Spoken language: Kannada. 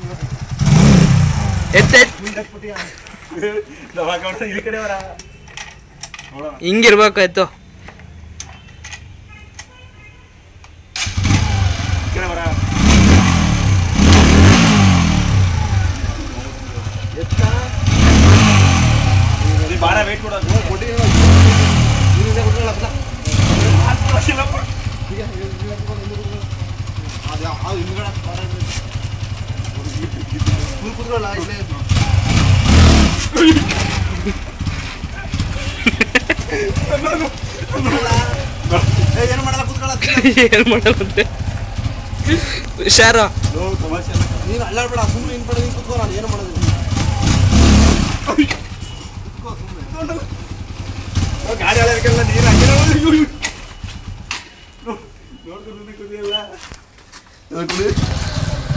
ಎತ್ತ ಎತ್ ಈ ಕಡೆ ಬರ ನೋಡೋಣ ಹಿಂಗಿರ್ಬೇಕು ಎತ್ತು ಈ ಕಡೆ ಬರ ನೀ ಬಾರ ವೇಟ್ ಕೊಡೋದು ಏನು ಮಾಡಲ್ಲ ಕೂತ್ಕೊಳ್ಳ ಏನ್ ಮಾಡಲ್ಲಂತೆ ಹುಷಾರು ಲೋ, ತಮಾಷೆ ಅಲ್ಲ. ನೀನು ಅಲ್ಲಾಡ್ಬೇಡ ಸುಮ್ಮನೆ ಇನ್ ಪಡೆ ನೀನು ಕೂತ್ಕೋ ನಾನು ಏನು ಮಾಡೋದು ಲೋ, ಗಾಡಿ ಹಳೆದಕ್ಕೆಲ್ಲ ನೀರು ಹಾಕಿಲ್ಲ ಅಯ್ಯೋ, ಅಯ್ಯೋ. ಲೋ, ನೋಡ್ಕೊಂಡು ಕುದಿಯಲ್ಲ